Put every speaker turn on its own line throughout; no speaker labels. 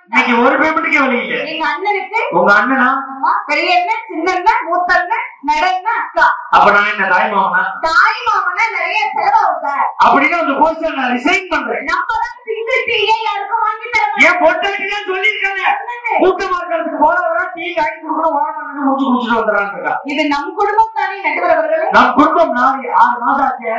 இன்னைக்கு ஒரு பேமெண்ட்டுக்கே வழி இல்ல
எங்க அண்ணனுக்கு
உங்க அண்ணனா
ஆமா, பெரிய அண்ணன் சின்ன அண்ணன் மூத்த அண்ணன் நடையண்ணன் அக்கா
அப்ப நான் என்ன தாய் மாமனா
தாய் மாமனா நிறைய செலவாகும் சார்
அப்படின்னா அந்த போஸ்டர் நான் ரிசைன் பண்றேன்
நம்ம தான் சிங்கிள் டீயே யாருக்கும் வாங்கி தர மாட்டோம்.
ஏன் பொட்டாட்டியா சொல்லிருக்காங்க கூட்டமா இருக்கிறதுக்கு போறவங்க டீ வாங்கி கொடுக்கணும் வாங்க முடிச்சு குடிச்சிட்டு வந்துடுறாங்க
இது நம் குடும்பம் தானே நடுவர் அவர்களே
நம் குடும்பம் நாலு ஆறு மாசம் ஆச்சு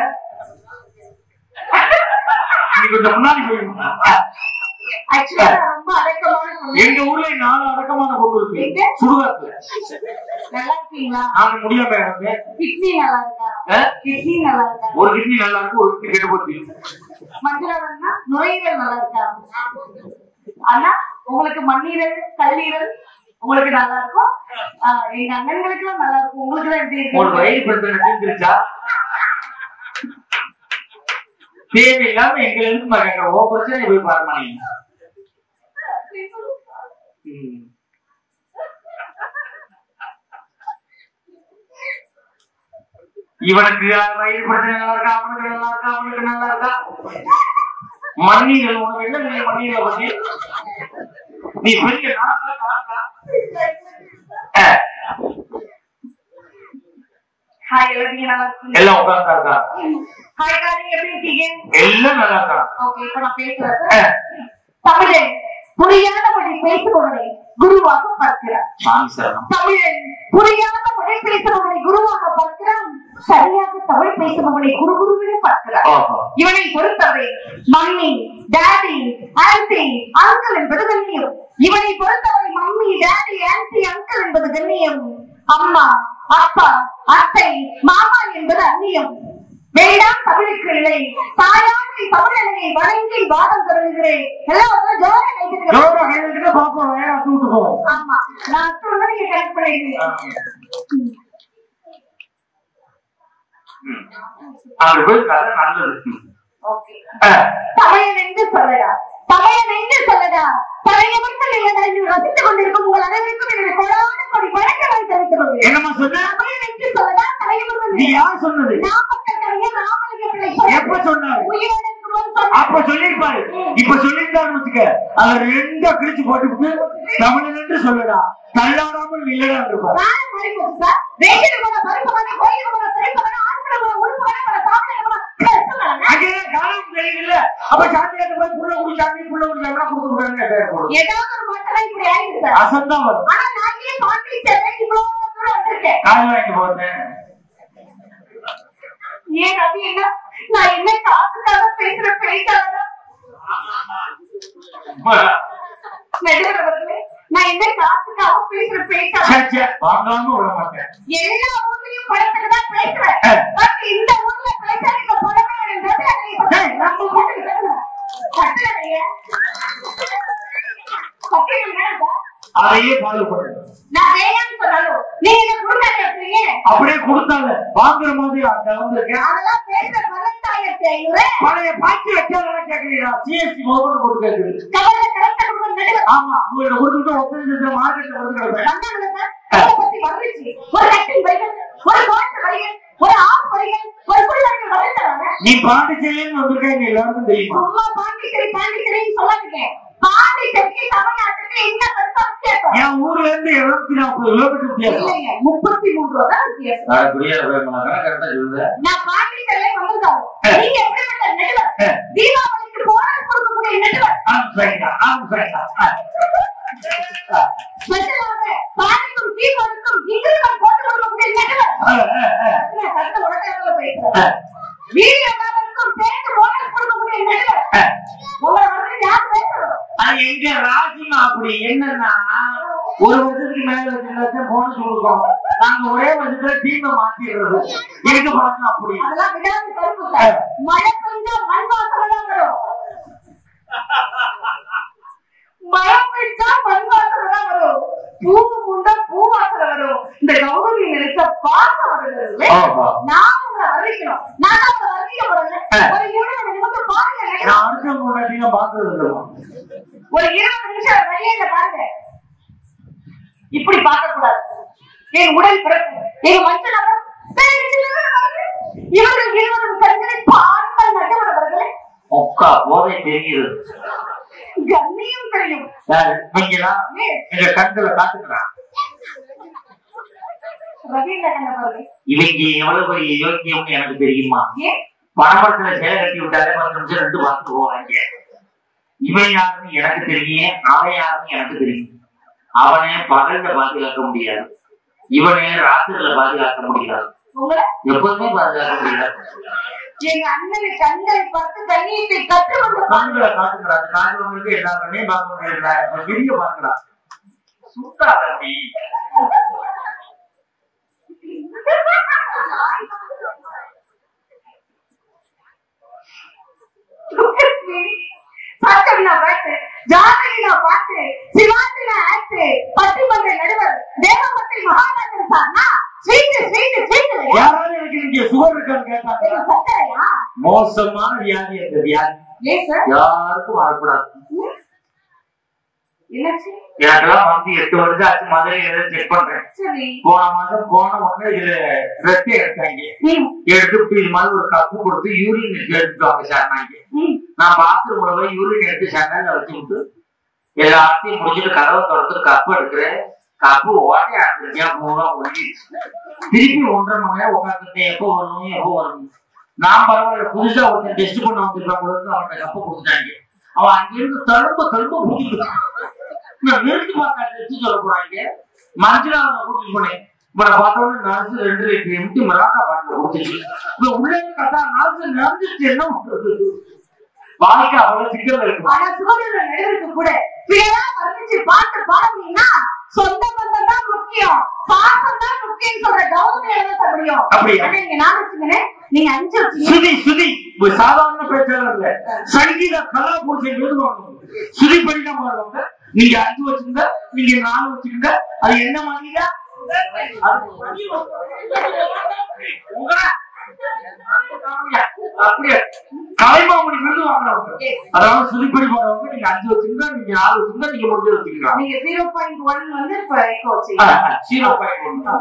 நீ கொஞ்சம் முன்னாடி போயிருந்தா
ஆக்சுவலா ரொம்ப அடக்கமான பொண்ணு.
எங்க ஊர்ல நாலு அடக்கமான பொண்ணு இருக்கு
எங்க?
சுடுகாட்டுல
நல்லா இருக்கீங்களா
நான் முடியாம எனக்கு
கிட்னி நல்லா இருக்கா
ஆ?
கிட்னி நல்லா இருக்கா
ஒரு கிட்னி நல்லா இருக்கு ஒரு கிட்னி கெட்டு போச்சு
மஞ்சளாவதுன்னா நுரையீரல் நல்லா இருக்கா ஆனா உங்களுக்கு மண்ணீரல் கல்லீரல் உங்களுக்கு நல்லா இருக்கும் ஆஹ் எங்க அண்ணன்களுக்கு எல்லாம் நல்லா இருக்கும் உங்களுக்கு தான் எப்படி
ஒரு
இருக்கு
வயிறு பிரச்சனை தீர்ந்துருச்சா தேவையில்லாம எங்க இருந்து பாருங்க ஓ பிரச்சனை போய் பாருமா நீங்க ம். இவனுக்கு வயிறு பிரச்சனை நல்லா இருக்கா அவனுக்கு நல்லா இருக்கா அவனுக்கு நல்லா இருக்கா மண்ணீரல் உனக்கு என்ன தெரியும் மண்ணீரலை பத்தி நீ பெரிய நாக்கா, நாக்கா? அஹ்,
ஹாய் எல்லாம் நீங்க நல்லா இருக்கீங்க
எல்லாம் உட்கார்ந்தா இருக்கா
ஹாய் காரிங்க எப்படி இருக்கீங்க
எல்லாம் நல்லா இருக்கா
ஓகே இப்ப நான் பேசுறேன்
அஹ்,
தமிழன் புரியாத மொழி பேசுபவனை குருவாக பார்க்கிறார்
சாமி சரணம்
தமிழன் புரியாத மொழி பேசுபவனை குருவாக பார்க்கிறான் சரியாக தமிழ் பேசுபவனை குரு குருவினை பார்க்கிறார்
ஓஹோ
இவனை பொறுத்தவரை மம்மி டாடி ஆன்டி அங்கிள் என்பது கண்ணியம் இவனை பொறுத்தவரை மம்மி டாடி ஆன்டி அங்கிள் என்பது கண்ணியம் அம்மா அப்பா அத்தை மாமா என்பது அந்நியம் வேண்டாம் தமிழுக்கு இல்லை தாயாண்மை தமிழனை வணங்கி வாதம் தொடங்குகிறேன் எல்லாம் வந்து ஜோர கைதுங்க
ஜோரா கைதுக்கிட்ட பாப்போம் வேற அத்து விட்டு போவோம்
ஆமா நான் சொல்றதை நீங்க கரெக்ட் பண்ணிடுங்க
அப்படி போய் கதை நல்லது
ஓகே
அஹ்,
தமிழன் என்று சொல்லடா தமிழன் என்று சொல்லடா தலையமர்கள் இல்லைனா என்று ரசித்துக் கொண்டிருக்கும் உங்கள் அனைவருக்கும் என்னுடைய கொடான கொடி வழக்கங்களை தெரிவித்துக் கொள்கிறேன்
என்னம்மா சொன்ன
தமிழன் என்று சொல்லடா தலையமர்கள்
நீ யார் சொன்னது
நாமக்கல் கலைஞர் ராமலிங்க பிள்ளை
எப்ப சொன்னாரு
உயிரோடு இருக்கும்போது சொன்னார்.
அப்ப சொல்லிருப்பாரு இப்ப சொல்லியிருந்தாரு வச்சுக்க அத ரெண்டா கிழிச்சு போட்டுவிட்டு தமிழன் என்று சொல்லடா தள்ளாடாமல் இல்லடா இருப்பாரு
காலம் மாறி போச்சு சார். ரேஷனுக்கு போனா, பருப்பு வேணா, கோயிலுக்கு போனா, திருட்டு வேணா, ஆஸ்பத்திரி போனா, உடுப்பு வேணா, வேணா, சாப்பிட வேணா, கருத்து வேணா.
அங்கே காலம் தெரியல அப்ப சாமியாட்ட போய் புள்ள குடி சாமி புள்ள குடி சாமி கொடுத்து விட்டாங்க பேர் போடுது
ஏதாவது ஒரு மாற்றம் இப்படி ஆயிடுச்சு சார்.
அசந்தா வரும்
ஆனா நான் ஏன் பாண்டிச்சேரியில இவ்வளவு தூரம் வந்திருக்கேன்?
காய் வாங்கிட்டு போறேன்
ஏன் அது என்ன? நான் என்ன காசுக்காக பேசுற பேச்சாளரா? நடுவர் அவர்களே, நான் என்ன காசுக்காக பேசுற பேச்சாளரா?
வாங்காம விட மாட்டேன்
எல்லா ஊர்லயும் படத்துக்கு தான் பேசுறேன்.
ஆ.
But இந்த ஊர்ல பேச நீங்க படமே வேணும்ன்றது அதை இப்ப
ஏய்,
நம்ம வீட்டுக்கு சொல்லுங்க. கட்டுறதைய. கட்டுறது வேணாம்.
அதையே ஃபாலோ பண்ணுங்க
நான் வேணாம்னு சொன்னாலும் நீங்க என்ன கொடுக்காத இருக்கீங்க
அப்படியே கொடுத்தாங்க வாங்குற மாதிரி அங்க வந்திருக்கேன்
அதெல்லாம் பேசுற பதினெட்டாயிரத்தி ஐநூறு
பழைய பாக்கி வச்சாலும் கேக்குறீங்களா சிஎஸ்டி மோகன் போட்டு கேக்குது
கவலை கரெக்டா கொடுக்க நடுவர்
ஆமா உங்கள்ட்ட கொடுத்துட்டு ஒப்பந்தத்துல மார்க்கெட்ல வந்து கிடப்பேன்
வந்தாங்க சார் அதை பத்தி வந்துச்சு ஒரு லட்சம் வரிகள் ஒரு கோட்டு வரிகள் ஒரு ஆஃப் வரிகள் ஒரு புள்ளவர்கள் வந்துட்டாங்க
நீ பாண்டிச்சேரியில வந்திருக்கேன் எல்லாருக்கும் தெரியுமா
சும்மா பாண்டிச்சேரி பாண்டிச்சேரின்னு சொல்லாதீங்க பாண்டிச்சேரிக்கு தமிழ்நாட்டுக்கு என்ன பெருசா வித்தியாசம்
என் ஊர்ல இருந்து இருநூத்தி நாற்பது கிலோமீட்டர் வித்தியாசம்
இல்லைங்க முப்பத்தி மூன்று ரூபா தான் வித்தியாசம்
அது புரியாது கரெக்டா சொல்லுது
நான் பாண்டிச்சேரியில வந்திருக்காங்க நீங்க எப்படிப்பட்ட நடுவர்
ஆ.
தீபாவளிக்கு போனஸ் கொடுக்கக்கூடிய நடுவர்
ஆம் சரிடா ஆம் சரிடா ஆ. ஆ.
ஸ்பெஷலாக பாண்டிக்கும் தீபாவளிக்கும் இங்கிலீஷ் போட்டு கொடுக்கக்கூடிய நடுவர்
ஆ, ஆ, ஆ.
சத்தியமா, சத்தியமா, உலகத்துல
ஆ.
பேசுறேன் வீடியோ வியாபாரத்துக்கும் சேர்த்து போனஸ் கொடுக்கக்கூடிய நடுவர்
ஆ.
உங்களை வந்து யார் பேசுறோம்
அது எங்க ராஜிமா அப்படி என்னன்னா ஒரு வருஷத்துக்கு மேல வச்சிருந்தா போனஸ் கொடுக்கும் நாங்க ஒரே வருஷத்துல டீமை மாத்திடுறது இருக்க பழக்கம் அப்படி
அதெல்லாம் விடாது கருப்பு சார் மழை பெஞ்சா மண் வாசனை தான் வரும் மழை பெஞ்சா மண் வாசனை தான் வரும் பூ முண்டா பூ வாசனை வரும் இந்த கௌதமி நினைச்ச பாசம் வருகிறது
ஆமா.
நான் உங்களை வர்ணிக்கணும் நான் தான் உங்களை வர்ணிக்க போறேன் ஒரு இருபது நிமிஷம் பாருங்க
நான் அடுத்த முன்னாடி பாக்குறது இல்லைம்மா.
ஒரு இருபது நிமிஷம் வெளியில பாருங்க இப்படி பார்க்க கூடாது என் உடல் பிறப்பு என் மஞ்சள் நகரம் இவர்கள் இருவரும் கண்களை பாருங்கள் நட்டவரவர்களே
ஒக்கா போதை தெரிகிறது
கண்ணியம் தெரியும்
யாரு நீங்களா
Yes.
எங்க கண்களை காட்டுக்கிறான்
ரவீந்திர கண்ண பாருங்க
இவங்க எவ்வளவு பெரிய யோக்கியம்னு எனக்கு தெரியுமா
ஏன்
பணப்படத்துல சேலை கட்டி விட்டாலே பத்து நிமிஷம் ரெண்டு பார்த்து போவாங்க இவன் யாருன்னு எனக்கு தெரியும் அவன் யாருன்னு எனக்கு தெரியும் அவனே பகல்ல பாதுகாக்க முடியாது இவனே ராத்திரில பாதுகாக்க முடியாது
உங்களை
எப்போதுமே பாதுகாக்க முடியாது
எங்க அண்ணனை கண்களை பார்த்து கண்ணியத்தை கற்றுக்கொண்டு
கண்களை காட்டுகிறான் காட்டுறவங்களுக்கு எல்லா கண்ணையும் பார்க்க முடியல விரிய பார்க்கிறான் சுத்தாதி
சட்டம்னா பாட்டு ஜாதகினா பாட்டு சிவாஜினா ஆக்ட் பட்டிமன்ற நடுவர் தேவபக்தி மகாராஜன் சார்னா ஸ்வீட் ஸ்வீட் ஸ்வீட்
யாராவது எனக்கு இங்க சுகர் இருக்கான்னு கேட்டாங்க
சக்கரையா
மோசமான வியாதி அந்த வியாதி
ஏன் சார்
யாருக்கும் வரக்கூடாது
என்னாச்சு
எனக்கெல்லாம் வந்து எட்டு வருஷம் ஆச்சு மதுரையில செக் பண்றேன்
சரி
போன மாசம் போன உடனே இதுல ரத்தம் எடுத்தாங்க
ம்,
எடுத்து இது மாதிரி ஒரு கப்பு கொடுத்து யூரின் எடுத்து வாங்க சார் நாங்க
ம்.
நான் பாத்ரூம்ல போய் யூரின் எடுத்து சன்னல்ல வச்சு விட்டு எல்லாத்தையும் முடிச்சுட்டு கதவை திறந்து கப்பு எடுக்கிறேன் கப்பு ஓட்டையா இருந்துச்சா பூரா ஒழிச்சு திருப்பி ஒன்றரை மணி நேரம் உட்காந்துட்டு எப்போ வரணும் எப்போ வரணும் நான் பரவாயில்ல புதுசா ஒருத்தன் டெஸ்ட் பண்ண வந்திருக்கான் பொழுது அவன்கிட்ட கப்பை கொடுத்தாங்க அவன் அங்கிருந்து தழும்ப தழும்ப புடிச்சுட்டான் நான் நிறுத்தி பார்த்தா டெஸ்ட் சொல்ல போறாங்க மஞ்சள் அவனை கூட்டிட்டு போனேன் இவனை பார்த்தோன்னு நர்ஸ் ரெண்டு லிட்டர் எம்டி மராட்டா பாட்டில் கொடுத்துச்சு இவன் உள்ளே கத்தா நர்ஸ் நடந்துச்சு என்ன பண்றது வாழ்க்கை அவ்வளவு சிக்கல் இருக்கு
ஆனா சுகந்திர நடுவருக்கு கூட பிறரா வர்ணிச்சு பாட்டு பாடுனீங்கன்னா சொந்த பந்தம் தான் முக்கியம் பாசம் தான் முக்கியம் சொல்ற கௌதமி எழுத முடியும்
அப்படியா?
ஆனா நீங்க நான் வச்சுக்கணும் நீங்க அஞ்சு வச்சீங்க
சுதி சுதி ஒரு சாதாரண பேச்சாளர் இல்ல சங்கீத கலா பூஜை எழுதுவாங்க சுதி படிக்க பாருவாங்க நீங்க அஞ்சு வச்சுங்க நீங்க நாலு வச்சுக்கங்க அது என்ன மாதிரியா அப்படியே கலைமாமணி விருது வாங்குறவங்க அதாவது சுதிப்படி போறவங்க நீங்க அஞ்சு வச்சுங்க நீங்க நாலு வச்சுங்க நீங்க முடிஞ்சு வச்சுக்கலாம்
நீங்க ஜீரோ பாயிண்ட் ஒன் வந்து இப்ப எக்கோ வச்சீங்க
ஜீரோ பாயிண்ட் ஒன்று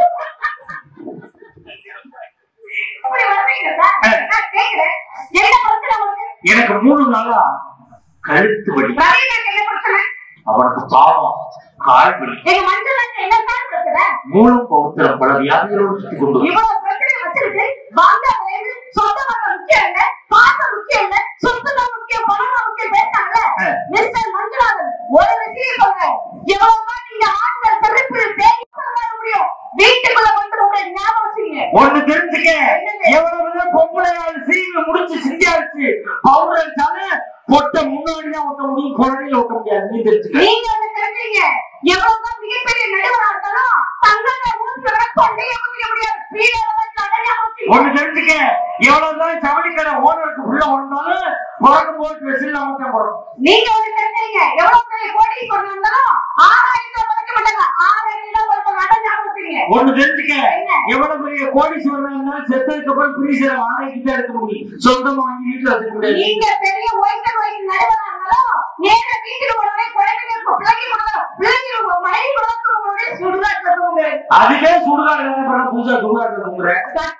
இப்படி வர்றீங்க சார் நான் கேக்குறேன் என்ன பிரச்சனை உங்களுக்கு
எனக்கு மூணு நாளா கழுத்து வலி
ரவீந்திரக்கு என்ன பிரச்சனை
அவனுக்கு பாவம் கால் வலி
எங்க மஞ்சளுக்கு என்ன சார் பிரச்சனை
மூலம் பௌத்திரம் பல வியாதிகளோடு சுத்தி கொண்டு வரும்.
இவ்வளவு பிரச்சனை வச்சிருக்கு பாங்கால இருந்து சொந்த பந்தம் முக்கியம் இல்ல பாசம் முக்கியம் இல்ல சொத்து தான் முக்கியம் பணம் தான் முக்கியம் பேசுறாங்கல்ல
ஆ.
மிஸ்டர் மஞ்சுநாதன் ஒரு விஷயம் சொல்றேன் எவ்வளவுதான் நீங்க ஆண்கள் செருப்பு தேடி வர முடியும் வீட்டுக்குள்ள வந்து உங்களை ஞாபகம் வச்சுங்க
ஒண்ணு தெரிஞ்சுக்க எவ்வளவுதான் பொம்பளை நாள் சீவு முடிச்சு சிந்தியாச்சு பவுடர் அடிச்சாலும் பொட்டை முன்னாடி தான் ஒட்ட முடியும் குழந்தையில ஒட்ட முடியாது நீ தெரிஞ்சுக்க
நீங்க ஒண்ணு தெரிஞ்சீங்க எவ்வளவுதான் மிகப்பெரிய நடுவரா இருந்தாலும் தங்கத்தை ஊசி விட கொண்டையை ஊசிக்க முடியாது வீடு அடையா வச்சுங்க
ஒண்ணு தெரிஞ்சுக்க எவ்வளவுதான் ஜவுளி கடை ஓனருக்கு உள்ள வந்தாலும் பிறக்கும் போது ட்ரெஸ் இல்லாம தான் போறோம்
நீங்க ஒண்ணு தெரிஞ்சீங்க எவ்வளவு பெரிய கோடீஸ்வரன் இருந்தாலும் ஆறாயிரத்துல பறக்க மாட்டாங்க ஆறாயிரம் தான் ஒருத்தர் அடைஞ்சா வச்சுங்க
ஒண்ணு தெரிஞ்சுக்க
என்ன?
எவ்வளவு பெரிய கோடீஸ்வரன் இருந்தாலும் செத்ததுக்கு அப்புறம் பிரீசரை வாடகைக்கு தான் எடுக்க முடியும் சொந்தமா வாங்கி வீட்டுல வச்சுக்க முடியாது
நீங்க பெரிய ஒயிட் ஒயிட் நடுவரா இருந்தாலும் நேர வீட்டுக்கு போனவே குழந்தைங்க பிள்ளைங்க கொடுக்கணும் பிள்ளைங்க மனைவி கொடுக்க உங்களுடைய சுடுகாட்டுல தூங்க
அதுக்கே சுடுகாடு வேலை பண்ண புதுசா சுடுகாடு தூங்குறேன்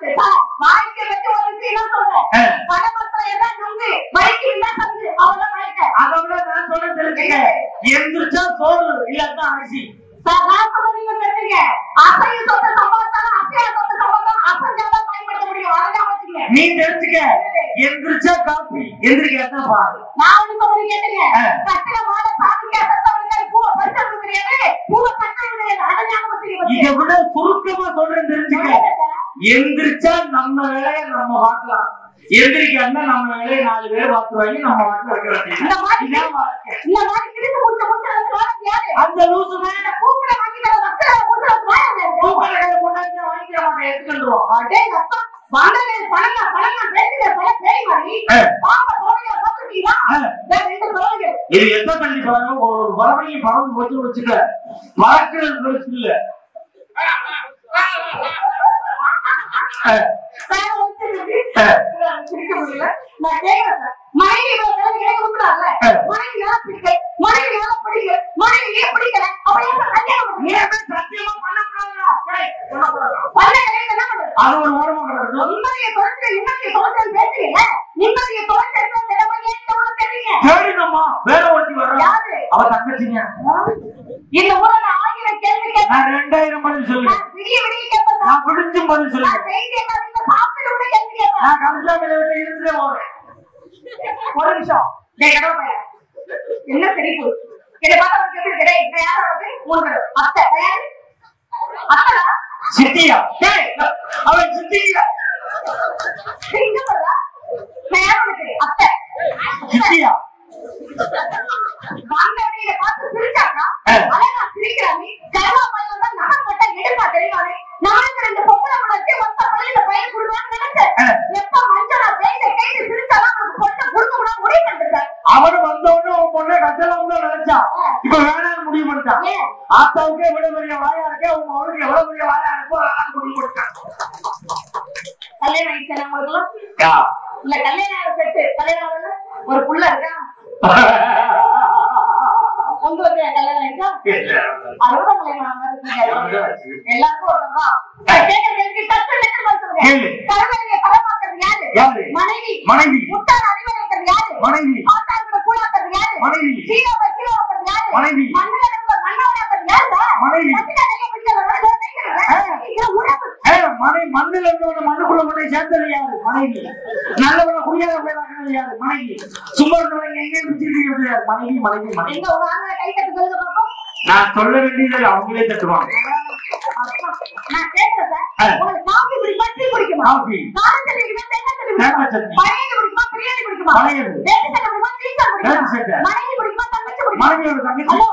வாழ்க்கை பத்தி ஒரு விஷயம் சொல்றேன் பணமக்களை எல்லாம் நம்பி வயிற்று என்ன சந்து அவ்வளவுதான் வாழ்க்கை
அதை விட நான் சொல்ல தெரிஞ்சுக்க எந்திரிச்சா சோறு இல்லாதான் அரிசி
சார், நான் சொல்றது நீங்க தெரிஞ்சுங்க. அசைய சொத்தை சம்பாதிச்சாலும் அசையா சொத்தை சம்பாதிச்சாலும் அசைஞ்சாதான் பயன்படுத்த முடியும். அதான் வச்சுக்கங்க.
நீ தெரிஞ்சுக்க எந்திரிச்சா காப்பி எந்திரிக்காதான் பாரு
நான் ஒண்ணு சொல்றது கேட்டுங்க.
ஆ.
கட்டின மாலை சாமிக்கா செத்தவனுக்கு பூவை பறிச்சவனுக்கு தெரியாது. பூவை கட்டவனுக்கு தெரியாது. அதை ஞாபகம் வச்சுக்க
இதை
பத்தியா?
விட சுருக்கமா சொல்றேன் தெரிஞ்சுக்க எந்திரிச்சா நம்ம வேலையை நம்ம பார்க்கலாம் எந்திரிக்காம நம்ம வேலையை நாலு பேர் பார்த்துருவாங்க நம்ம வாட்டில் இருக்க
இந்த
வேண்டியது
மாதிரி
இதான் வாழ்க்கை.
இந்த மாதிரி கிழிச்சு முடிச்ச முடிச்ச வந்து வாழறது யாரு?
அந்த லூசு
இந்த பூக்களை வாங்கி தர வக்கீல முடிச்ச வந்து வாழறது யாரு?
பூக்களை கையில கொண்டாந்து வாங்கிக்கிற மாட்டேன் எடுத்துக்கிட்டுருவோம்
அடேங்க அப்பா, வந்தது பணங்க, பணங்க, பேசுங்க, பல பேய் மாதிரி.
ஆ.
பாம்பை தோலையில போட்டுட்டீங்களா?
ஆ.
இந்த ரெண்டு தோலைகள்.
இது எத்தனை தண்ணி பாருங்க ஒரு ஒரு பறவையும் பறந்து போச்சு வச்சுக்க பறக்கிறது பெருசு இல்ல அஹ்,
சார் வச்சிருக்கு.
அஹ்,
நான் சிரிக்க முடியல. நான் கேக்குறேன் சார். மனைவி இவ்வளவு கேள்வி கேட்க கொடுக்குறாங்கல்ல?
ஆ.
மனைவி நல்லா பிடிக்கல, மனைவி நல்லா பிடிக்கல, மனைவி ஏன் பிடிக்கல? அப்ப ஏன் சார் கல்யாணம்
நீ
பண்றீங்க?
எப்படி சத்தியமா பண்ணக்கூடாதா? டேய், பண்ணக்கூடாதா?
பண்ண கல்யாணம் என்ன பண்றது?
அது ஒரு ஓரமா கிடக்கட்டும்.
நிம்மதியை தொலைச்சு, நிம்மதியை தொலைச்சுன்னு பேசுறீங்க. நிம்மதியை தொலைச்சு எடுத்து வந்த இடமா ஏன் இவ்வளவு தெரியுங்க?
தேடினோமா வேற தங்கச்சிங்க
இந்த ஊர்ல நான் ஆயிரம் கேள்வி கேட்பேன்
நான் ரெண்டாயிரம் பதில் சொல்லுவேன்
நான் விடிய விடிய கேட்பேன் சார்.
நான் பிடிச்சும் பதில்
நான்
சொல்லுவேன்
செய்தி என்ன வீட்டுல சாப்பிட்டு கூட கேள்வி கேட்பேன்
நான் கம்சாமில வீட்டுல இருந்துட்டே போறேன்
ஒரு நிமிஷம் டேய் கடவுள் பையன். என்ன சிரிப்பு என்னை பார்த்தா உனக்கு எப்படி இருக்கு? டேய், இந்த யார் அவனுக்கு? மூணு பேரு. அத்தை, யாரு? அத்தைடா?
சித்தியா டேய், அவன் சித்தியா
டேய், இங்க பாருடா. நான் யார் உனக்கு? அத்தை.
சித்தியா
வந்தவனே என்னை பார்த்து சிரிச்சானா?
ஆ.
அழகா சிரிக்கிறானே. கருவாப்பையில தான் நகம் போட்டா எடுப்பா தெரியுமானே? நானும் ரெண்டு பொம்பளை புள்ள வச்சு ஒத்த புள்ளைய இந்த பையன் கொடுக்கலாம்னு நினைச்சேன்.
ஆ.
எப்ப மஞ்சளா பேச கேட்டு சிரிச்சாலும் அவனுக்கு பொண்ணை கொடுக்க கூடாது முடிவு பண்ணிட்டேன்
அவனு வந்த உடனே உன் பொண்ணை கட்டலாம் தான் நினைச்சான் இப்ப வேணாம்னு முடிவு பண்ணிட்டான்
ஏன்?
ஆத்தாவுக்கே எவ்வளவு பெரிய வாயா இருக்கே உங்க அவனுக்கு எவ்வளவு பெரிய வாயா இருக்கோ வேணாம்னு முடிவு பண்ணிட்டான்
கல்யாணம் ஆயிடுச்சு உங்களுக்குலாம்
யா.
இல்ல கல்யாணம் ஆகிற செட்டு கல்யாணம் ஆகல ஒரு புள்ள இருக்கா உங்களுக்கு கல்யாணம் ஆயிடுச்சா அறுபதாம் கல்யாணம் ஆனது எல்லாருக்கும் ஒருத்தம்தான் கேட்கிற கேள்விக்கு டக்கு டக்குன்னு பதில் சொல்லுங்க.
கேளு.
கருவறையை பரமாக்குறது யாரு?
யாரு?
மனைவி
மனைவி.
முட்டாள் அறிவுரைக்கிறது யாரு?
மனைவி.
ஆத்தாளுக்கு கூழாக்குறது யாரு?
மனைவி.
சீராவை கீழாக்குறது யாரு?
மனைவி.
மண்ணுல கிடந்த மண்ணோடாக்குறது யாருடா?
மனைவி.
பத்திரிக்கை கையை பிடிக்கிறவங்க இதோ கைக்கிறவங்க. இது உறவு.
ஏய், மனை மண்ணில் இருந்தவன மண்ணுக்குள்ள கொண்டு சேர்ந்தது யாரு மனைவி நல்லவன குடியாத போயிடாக்கிறது யாரு மனைவி சும்மா இருந்தவங்க எங்க பிடிச்சிருக்கிறது யாரு மனைவி மனைவி மனைவி
எங்க உங்க ஆளுங்க கை தட்டு சொல்லுங்க பாப்போம்.
நான் சொல்ல வேண்டியதில்லை அவங்களே தட்டுவாங்க
அப்பா, நான் கேட்கிறேன் சார்.
ஆ.
உங்களுக்கு காஃபி பிடிக்குமா, டீ பிடிக்குமா?
காஃபி.
கார சட்னி பிடிக்குமா, தேங்காய் சட்னி பிடிக்குமா?
தேங்காய் சட்னி.
பழையது பிடிக்குமா, பிரியாணி பிடிக்குமா?
பழையது.
வேட்டி சட்டை பிடிக்குமா, ஜீன்ஸ் சட்டை பிடிக்குமா?
வேட்டி சட்டை.
மனைவி பிடிக்குமா, தங்கச்சி பிடிக்குமா?
மனைவியோட தங்கச்சி
ஹலோ.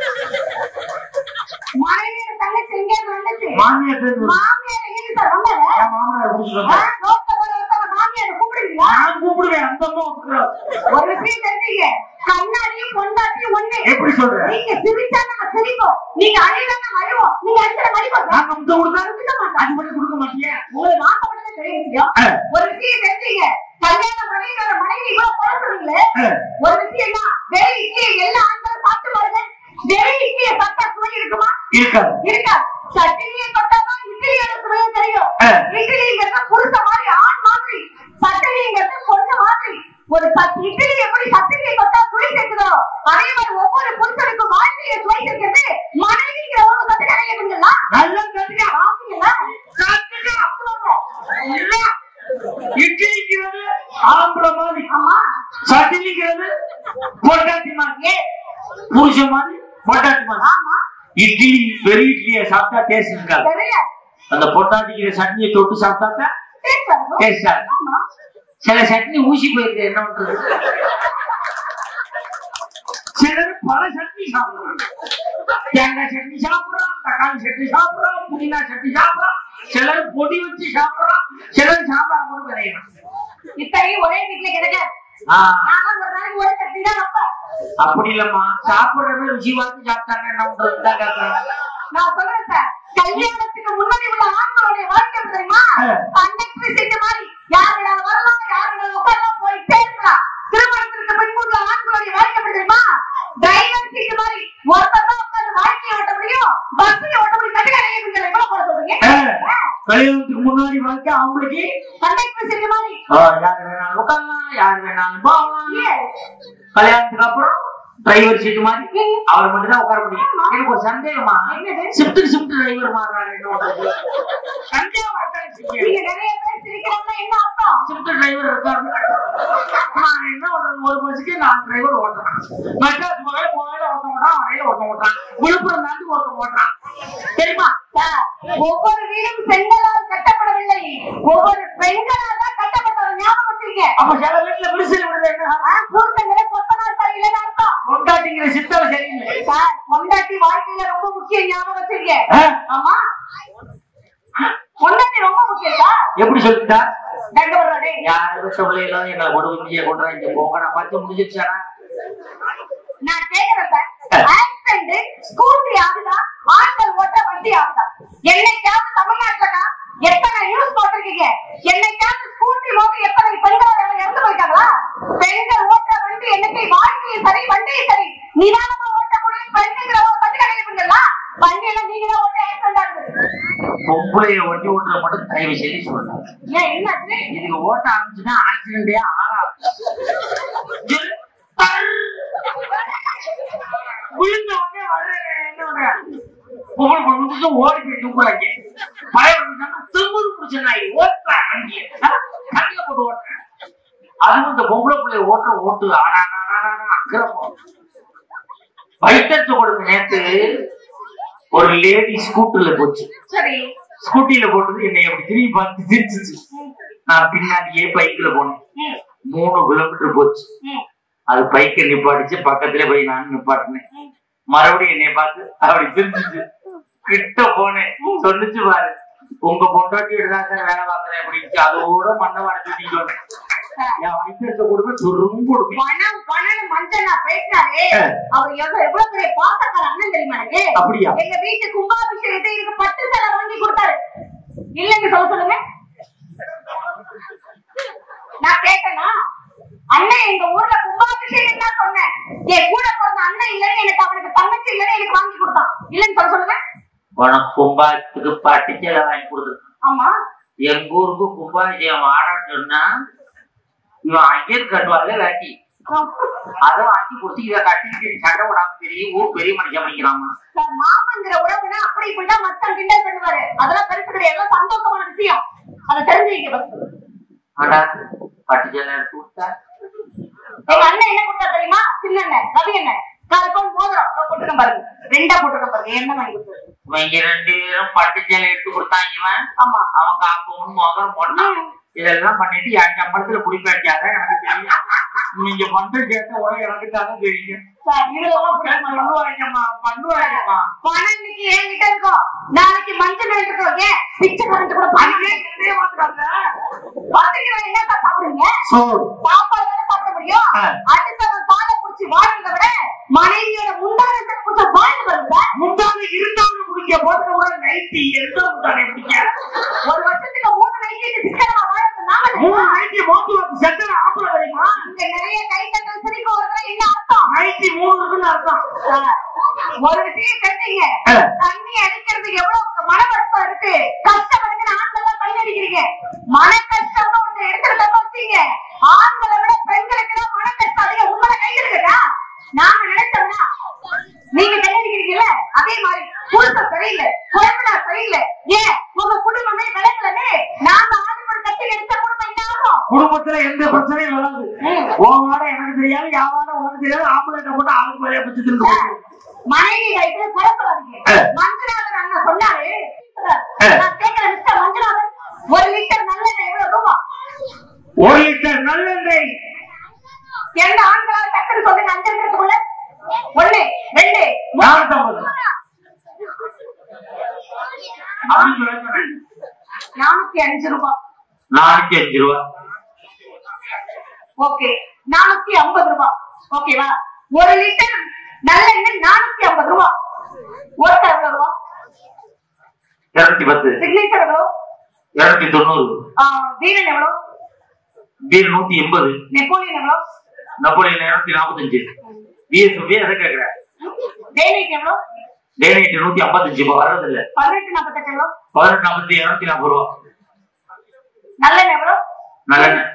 மனைவியோட தங்கச்சி எங்க இருந்து வந்துச்சு?
மாமியார் பேரு
மாமியார் எங்க சார் வந்தாங்க?
என் மாமனார் பிடிச்சிட்டு
ஆ,
வந்தேன்.
ரோட்ல போற ஒருத்தவங்க மாமியாரை கூப்பிடுவீங்களா?
நான் கூப்பிடுவேன் அந்த அம்மா ஒத்துக்கிறார்
ஒரு விஷயம் தெரிஞ்சுங்க. கண்ணாடியும் பொண்டாட்டியும் ஒண்ணு.
எப்படி சொல்ற
நீங்க சிரிச்சா நாங்க சிரிப்போம். நீங்க அழுதா நாங்க அழுவோம். நீங்க அழுகிற அழுவோம்.
நான் கம்சம் கொடுத்தா அது பண்ணி கொடுக்க மாட்டியே
உங்களுக்கு வாக்கப்பட்டது பெரிய விஷயம்
ஆ.
ஒரு விஷயம் தெரிஞ்சுங்க கல்யாணம் பண்ணி ஒரு மனைவி இவ்வளவு குறைச்சுறீங்களே
ஆ.
ஒரு விஷயம் தான் வெறும் இட்லியை எல்லா ஆண்களும் சாப்பிட்டு பாருங்க வெறும் இட்லியை சாப்பிட்டா சுவை இருக்குமா
இருக்காது
இருக்கா சட்டினியை தொட்டாதான் இட்லியோட சுவையை தெரியும்
ஆ.
இட்லிங்கிறது புருஷ மாதிரி ஆண் மாதிரி சட்டினிங்கிறது பொண்ணு மாதிரி ஒரு சட் இட்லி எப்படி சட்டினியை தொட்டா சுவை சேர்க்குதோ அதே மாதிரி ஒவ்வொரு புருஷனுக்கும் வாழ்க்கையை சுவை சேர்க்கிறது மனைவிங்கிற ஒரு சத்து கிடையாதுங்களா
நல்லா கத்துக்க
பாத்தீங்களா
இல்ல இட்லிக்கிறது ஆம்பளை மாதிரி
ஆமா
சட்டிலிக்கிறது பொட்டாட்டி மாதிரி புருஷன் மாதிரி பொட்டாட்டி மாதிரி
ஆமா
இட்லி வெறும் இட்லியை சாப்பிட்டா டேஸ்ட் இருக்காது
தெரியல
அந்த பொட்டாட்டிக்கிற சட்னியை தொட்டு சாப்பிட்டாக்கா
டேஸ்ட் வரும்
டேஸ்டா இருக்கும்
ஆமா
சில சட்னி ஊசி போயிருக்கு என்ன பண்றது சிலர் பல சட்னி சாப்பிடுறாங்க தேங்காய் சட்னி சாப்பிடுறான் தக்காளி சட்னி சாப்பிடுறான் புதினா சட்னி சாப்பிடுறான் சிலர் பொடி வச்சு சாப்பிடுறான் சிலர் சாம்பார் கூட விளையாடுறான்
இத்தனையும் ஒரே வீட்டுல கிடைக்காது
ஆஹ்
நாங்க ஒரு நாளைக்கு ஒரு சட்னி தான் வைப்போம்
அப்படி இல்லம்மா சாப்பிடுறவங்க ருசி பார்த்து சாப்பிட்டாங்க என்ன பண்றது தான் கேட்கறாங்க
நான் சொல்றேன் சார் கல்யாணத்துக்கு முன்னாடி உள்ள ஆண்களுடைய வாழ்க்கை எப்படி தெரியுமா
ஆ.
கண்டக்டர் சீட்டு மாதிரி யார் வேணாலும் வரலாம் யார் வேணாலும் உட்காரலாம் போயிட்டே இருக்கலாம் திருமணத்திற்கு பின்பு உள்ள ஆண்களுடைய வாழ்க்கை எப்படி தெரியுமா டிரைவர் சீட்டு மாதிரி ஒருத்தர் தான் உட்கார்ந்து வாழ்க்கையை ஓட்ட முடியும் பஸ்ஸையும் ஓட்ட முடியும் கட்டுக்கடையை எவ்வளவு போட சொல்றீங்க
ஆ. கல்யாணத்துக்கு முன்னாடி வாழ்க்கை அவங்களுக்கு
கண்டக்டர் சீட்டு மாதிரி
ஆ, யார் வேணாலும் உட்காரலாம் யார் வேணாலும் போகலாம்
Yes.
கல்யாணத்துக்கு அப்புறம் டிரைவர் சீட்டு மாதிரி அவர் மட்டும் தான் உட்கார முடியும்
ஆமா.
எனக்கு ஒரு சந்தேகமா
என்னது?
ஷிஃப்ட் ஷிஃப்ட் டிரைவர் மாறுறாங்க என்ன பண்றது சந்தேகமா
நீங்க நிறைய பேர் சிரிக்கிறாங்கன்னா என்ன அர்த்தம்
ஷிஃப்ட் டிரைவர் இருக்காரு நான் என்ன பண்றது ஒரு பஸ்ஸுக்கு நான் டிரைவர் ஓட்டுறேன் மெட்ராஸ் போகல போகல ஒருத்தன் ஓட்டுறான் வரையில ஒருத்தன் ஓட்டுறான் விழுப்புரம் தாண்டி ஒருத்தன் ஓட்டுறான் தெரியுமா
சார், ஒவ்வொரு வீடும் செங்கலால் கட்டப்படவில்லை ஒவ்வொரு பெண்களால் தான் கட்டப்பட்டது ஞாபகம் வச்சிருக்க
அப்ப சில வீட்டுல விரிசல் விடுறது என்ன
புருஷங்களே கொத்தனார் சரியில்லைன்னு அர்த்தம்
கொண்டாட்டிங்கிற சித்தம் சரியில்லை
சார் பொண்டாட்டி வாழ்க்கையில ரொம்ப முக்கியம் ஞாபகம் வச்சிருக்க
ஆ?
ஆமா பொண்டாட்டி ரொம்ப முக்கியம் சார்
எப்படி சொல்லிட்டா
தங்க வர்றாடே
யாரு பெற்ற பிள்ளைகளோ எங்களை கொடுக்க முடிய கொண்டுறாங்க இங்க போங்க நான் பார்த்து முடிஞ்சிருச்சாடா
நான் கேக்குறேன் சார் ஆக்சிடென்ட் ஸ்கூட்டி ஆகுதா ஆட்கள் ஓட்ட வண்டி ஆகுதா என்னைக்காவது தமிழ்நாட்டுலக்கா எத்தனை நியூஸ் போட்டிருக்கீங்க என்னைக்காவது ஸ்கூட்டி மோதி எத்தனை பெண்கள் யாரும் இறந்து போயிட்டாங்களா பெண்கள் ஓட்ட வண்டி என்னைக்கு வாழ்க்கையும் சரி வண்டியும் சரி நிதானமா ஓட்டக்கூடிய பெண்ணுங்கிற ஒரு பத்து கிடைக்குங்களா வண்டியில நீங்க தான் ஓட்ட ஆக்சிடென்ட் ஆகுது
பொம்பளைய வண்டி ஓட்டுற மட்டும் தயவு செய்து சொல்லலாம்
ஏன் என்னாச்சு
இதுக்கு ஓட்ட ஆரம்பிச்சுன்னா ஆக்சிடென்டே ஆகாது வர்றேன் வர்றேன் என்ன பண்றேன் ஒவ்வொரு ஒரு நிமிஷம் ஓடி போய் தூக்குறாங்க பயம் திரும்பூர் பிடிச்ச நாய் ஓட்டுறா வண்டியை கண்ணில போட்டு ஓட்டுறேன் அதுவும் இந்த பொம்பளை பிள்ளை ஓட்டுற ஓட்டு ஆனா அக்கிரமம் வைத்தறிச்ச கொடுங்க நேத்து ஒரு லேடி ஸ்கூட்டர்ல போச்சு
சரி
ஸ்கூட்டில போட்டது என்னை அப்படி திரும்பி பார்த்து சிரிச்சிச்சு நான் பின்னாடியே பைக்ல போனேன்
ம்,
மூணு கிலோமீட்டர் போச்சு
ம்,
அது பைக்கை நிப்பாட்டிச்சு பக்கத்துல போய் நான் நிப்பாட்டினேன்
ம்.
மறுபடியும் என்னை பார்த்து அப்படி சிரிச்சிச்சு கிட்ட போனேன் சொல்லுச்சு பாரு உங்க பொண்டாட்டியோட தான் சார் வேலை பார்க்கறேன் அப்படின்னு அதோட மண்ணை வரைச்சு சொன்னேன் என் வைத்தியத்தை கொடுக்க துரும் கொடுமை
பணம் பணம் மஞ்சள் நான் பேசினாரே
ஆ.
அவர் எவ்வளவு எவ்வளவு பெரிய பாசக்கார அண்ணன் தெரியுமா எனக்கு
அப்படியா
எங்க வீட்டு கும்பாபிஷேகத்தை எனக்கு பட்டு சேலை வாங்கி கொடுத்தாரு இல்லைங்க சொல்ல சொல்லுங்க நான் கேட்டேனா அண்ணன் எங்க ஊர்ல கும்பாபிஷேகம் தான் சொன்னேன் என் கூட பிறந்த அண்ணன் இல்லைன்னு எனக்கு அவனுக்கு தங்கச்சி இல்லைன்னு எனக்கு வாங்கி கொடுத்தான் இல்லைன்னு சொல்ல சொல்லுங்க
உனக்கு கும்பாயத்துக்கு பட்டுச்சேலை வாங்கி கொடுத்துருக்கான்
ஆமா
எங்க ஊருக்கு கும்பாபிஷேகம் ஆடான்னு சொன்னா இவன் ஐயர் கட்டுவாங்க வேட்டி அதை வாங்கி கொடுத்து இதை கட்டிக்கிட்டு சண்டை விடாம பெரிய ஊர் பெரிய மனுஷன் பண்ணிக்கிறாமா
சார் மாமங்கிற உறவுனா அப்படி இப்படிதான் மச்சான் கிண்டல் பண்ணுவாரு அதெல்லாம் பெருசு கிடையாது எல்லாம் சந்தோஷமான விஷயம் அதை தெரிஞ்சுக்க ஃபர்ஸ்ட்
ஆடா பட்டுச்சேலை எடுத்து கொடுத்தா
எங்க அண்ணன் என்ன கொடுத்தா தெரியுமா சின்ன அண்ணன் ரவி அண்ணன் காலக்கோன் மோதிரம் இதோ போட்டுருக்கேன் பாருங்க ரெண்டா போட்டுருக்கேன் பாருங்க என்ன வாங்கி கொடுத்தாரு
இவங்க ரெண்டு பேரும் பட்டுச்சேலை எடுத்து கொடுத்தாங்க இவன்
ஆமா
அவன் காப்பவும் முதல் போட்டான் இதெல்லாம் பண்ணிட்டு என் சம்பளத்துல குடிப்பேட்டாத எனக்கு தெரியும் நீங்க பண்ற கேட்ட உடனே எனக்கு தானே தெரியும்
சார் இதெல்லாம்
பண்ணுவாங்கம்மா பண்ணுவாங்கம்மா
பணம் இன்னைக்கு என்கிட்ட இருக்கும் நாளைக்கு மஞ்சள் இருக்கும் ஏன் பிச்சை கரண்ட் கூட
அதுவே இதே மாத்துறாங்க.
பசங்க என்ன சார் சாப்பிடுறீங்க
சோறு
சாப்பாடு தானே சாப்பிட முடியும்
ஆ.
அடுத்தவன் பாலை குடிச்சு வாழ்றதை விட மனைவியோட முந்தானத்தை குடிச்சு வாழ்ந்து வருங்க
முந்தானை இருந்தாலும் குடிக்க போட்ட கூட நைட்டி எந்த முந்தானை பிடிக்க
ஒரு வருஷத்துக்கு மூணு நைட்டு சிக்கனமா வாழ்றது நாம
மூணு நைட்டி மோத்து வந்து செத்தன ஆப்பிள வரைக்கும்
இங்க நிறைய கை தட்டல் சிரிப்பு வருதுன்னா என்ன அர்த்தம்
நைட்டி மூணு இருக்குன்னு அர்த்தம்
சார், ஒரு விஷயம் தெரிஞ்சுங்க
ஆ.
தண்ணி அடிக்கிறதுக்கு எவ்வளவு மன கஷ்டம் இருக்கு கஷ்டம் இருக்குன்னு ஆண்கள் கை அடிக்கிறீங்க மன கஷ்டம்னு ஒண்ணு எடுத்துக்கிட்டோம் வச்சீங்க ஆண்களை விட பெண்களுக்கு தான் மன கஷ்டம் அதிகம் உங்களை கை எடுக்கட்டா நாம நினைச்சோம்னா நீங்க கை அடிக்கிறீங்கல்ல அதே மாதிரி புருஷன் சரியில்லை குழந்தை சரியில்லை ஏன் உங்க குடும்பமே விளக்கலன்னு நாம ஆண்கள் கட்டி எடுத்த குடும்பம் என்ன ஆகும்
குடும்பத்துல எந்த பிரச்சனையும் வராது உன் வாட எனக்கு தெரியாது என் வாட உனக்கு தெரியாது ஆம்பளை போட்டு ஆளுக்கு மேலே பிடிச்சி தின்னு
மனைவி வயசுல குறை சொல்லாதீங்க
ஆ.
மஞ்சுநாதன் அண்ணா சொன்னாரு
ஆ.
நான் கேட்கிறேன் மிஸ்டர் மஞ்சுநாதன் ஒரு லிட்டர் நல்லெண்ணெய் எவ்வளவு ரூபா
ஒரு லிட்டர் நல்லெண்ணெய்
எந்த ஆண்களால் டக்குன்னு சொல்லுங்க அஞ்சு லிட்டருக்குள்ள ஒண்ணு ரெண்டு மூணு.
நானூத்தம்பது அப்படின்னு சொல்ல சொன்னேன்.
நானூத்தி அஞ்சு ரூபாய்
நானூத்தி அஞ்சு ரூபா
ஓகே நானூத்தி ஐம்பது ரூபாய் ஓகேவா ஒரு லிட்டர் நல்லெண்ணெய் நானூத்தி ஐம்பது ரூபாய் ஒருத்தர் எவ்வளவு ரூபா
இருநூத்தி பத்து
சிக்னேச்சர் எவ்வளவு
இருநூத்தி தொண்ணூறு
ஆ, வீரன் எவ்வளவு
பீர் நூத்தி எண்பது
நெப்போலியன் எவ்வளவு
நப்போலியன் இருநூத்தி நாற்பத்தஞ்சு பிஎஸ்பி எதை கேட்கிறேன்
டேனைட் எவ்வளவு
டே நைட் நூத்தி ஐம்பத்தஞ்சு இப்ப வர்றது இல்ல
பதினெட்டு நாற்பத்தெட்டு எவ்வளவு
பதினெட்டு நாற்பத்தி இருநூத்தி நாற்பது ரூபா
நல்லெண்ணெய் எவ்வளவு
நல்லெண்ணெய்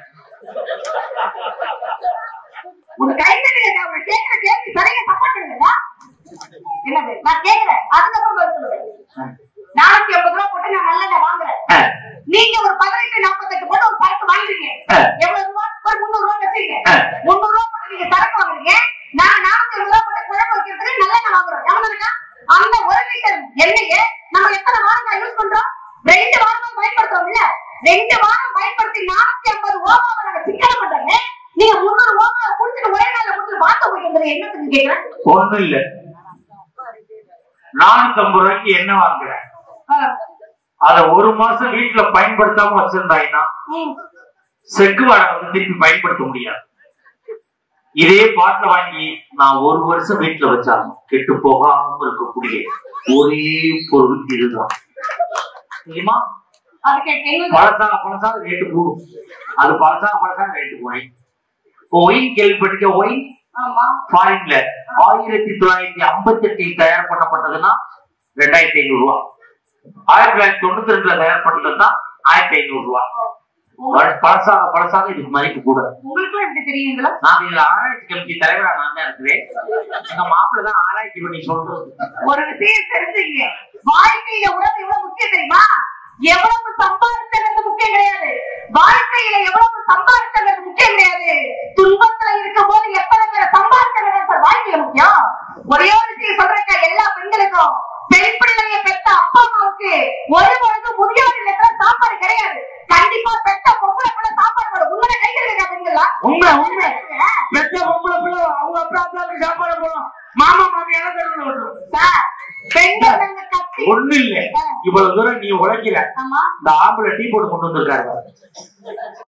உங்க கை தட்டுங்க அவங்க கேட்கிற கேள்வி சரியா சப்போர்ட் பண்ணுங்க என்னது நான் கேக்குறேன் அதுக்கப்புறம் பதில் சொல்லுங்க நானூத்தி ஐம்பது ரூபா போட்டு நான் நல்லெண்ணெய் வாங்குறேன்
ஆ,
நீங்க ஒரு பதினெட்டு நாற்பத்தெட்டு போட்டு ஒரு சரக்கு வாங்கிருக்கீங்க
ஆ.
எவ்வளவு ரூபா ஒரு முந்நூறு ரூபா வச்சிருக்கீங்க
ஆ.
முந்நூறு ரூபா போட்டு நீங்க சரக்கு வாங்குறீங்க நான் நானூத்தி ஐம்பது ரூபா போட்டு குழம்பு வைக்கிறதுக்கு நல்லெண்ணெய் வாங்குறோம் எவ்வளவு இருக்கா அந்த ஒரு லிட்டர் எண்ணெயை நம்ம எத்தனை வாரம் யூஸ் பண்றோம் ரெண்டு வாரமா பயன்படுத்துறோம்ல ரெண்டு வாரம் பயன்படுத்தி நானூத்தி ஐம்பது ஓமாவை நாங்க சிக்கனம் பண்றோங்க நீங்க முந்நூறு ஓமாவை குடிச்சிட்டு ஒரே நாள்ல குடிச்சிட்டு வாங்க போய்க்கிறது என்னத்துக்கு கேக்குறேன்
ஒண்ணும் இல்ல நானூத்தி ஐம்பது ரூபாய்க்கு என்ன வாங்குறேன்
ஆ.
அத ஒரு மாசம் வீட்டுல பயன்படுத்தாம வச்சிருந்தாங்கன்னா
ம்.
செக்கு வாடகை வந்து திருப்பி பயன்படுத்த முடியாது இதே பாட்டில வாங்கி நான் ஒரு வருஷம் வீட்டுல வச்சாலும் கெட்டு போகாம இருக்கக்கூடிய ஒரே பொருள் இதுதான் தெரியுமா
அதுக்கு எங்களுக்கு
பழசா பழசா ரேட்டு கூடும் அது பழசா பழசா ரேட்டு குறையும் ஒயின் கேள்விப்பட்டிருக்க ஒயின்
ஆமா
ஃபாரின்ல ஆயிரத்தி தொள்ளாயிரத்தி ஐம்பத்தி எட்டில் தயார் பண்ணப்பட்டதுன்னா ரெண்டாயிரத்தி ஐநூறு ரூபா ஆயிரத்தி தொள்ளாயிரத்தி தொண்ணூத்தி ரெண்டுல தயார் பண்ணதுன்னா ஆயிரத்தி ஐநூறு ரூபா பழ- பழசாக பழசாக இதுக்கு மதிப்பு கூட
உங்களுக்குலாம் எப்படி தெரியுங்களா
நான் இதுல ஆராய்ச்சி கமிட்டி தலைவரா நான் தான் இருக்கிறேன் எங்க மாப்பிள்ள தான் ஆராய்ச்சி பண்ணி சொல்றது
ஒரு விஷயம் தெரிஞ்சுங்க வாழ்க்கையில உணவு எவ்வளவு முக்கியம் தெரியுமா எவ்வளவு சம்பாதித்தது முக்கியம் கிடையாது வாழ்க்கையில எவ்வளவு சம்பாதித்தது முக்கியம் கிடையாது துன்பத்துல இருக்கும் போது எத்தனை பேர் சம்பாதித்தது வாழ்க்கையில முக்கியம் ஒரே ஒரு விஷயம் சொல்றேன் எல்லா பெண்களுக்கும் பெண் பிள்ளைய பெத்த அப்பா அம்மாவுக்கு ஒரு பொழுது முதியோர் இல்லத்துல சாப்பாடு கிடையாது கண்டிப்பா பெத்த பொம்பளை பிள்ளை சாப்பாடு போடும் உங்களை கைகள் இருக்கா பெண்களா
உண்மை உண்மை பெத்த பொம்பளை பிள்ளை அவங்க அப்பா அப்பாவுக்கு சாப்பாடு போடும் மாமா மாமி எல்லாம் தெருவில் விட்டுரும்
சார் பெண்கள் நாங்க கத்தி
ஒண்ணு இல்ல இவ்வளவு தூரம் நீ உழைக்கிற
ஆமா
இந்த ஆம்பளை டீ போட்டு கொண்டு வந்திருக்காரு